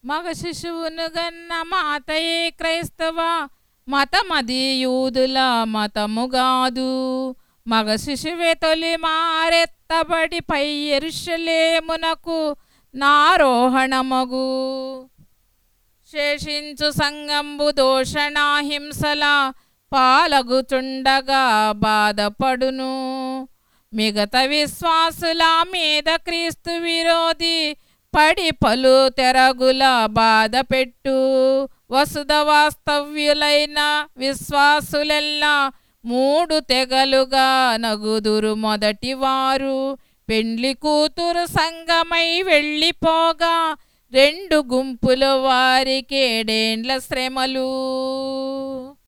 మగ శిశువును గన్న మాతయే క్రైస్తవ మతమది యూదుల మతముగాదు మగ శిశువే తొలి మారెత్తబడి పై ఎరుషలేమునకు నారోహణమగు శేషించు సంగంబు దోషణాహింసల పాలగుచుండగా బాధపడును మిగతా విశ్వాసుల మీద క్రీస్తు విరోధి పడి పలు తెరగుల బాధ పెట్టు వసుధ వాస్తవ్యులైన విశ్వాసులెల్లా మూడు తెగలుగా నగుదురు మొదటి వారు పెండ్లి కూతురు సంగమై వెళ్ళిపోగా రెండు గుంపుల వారికి ఏడేండ్ల శ్రమలు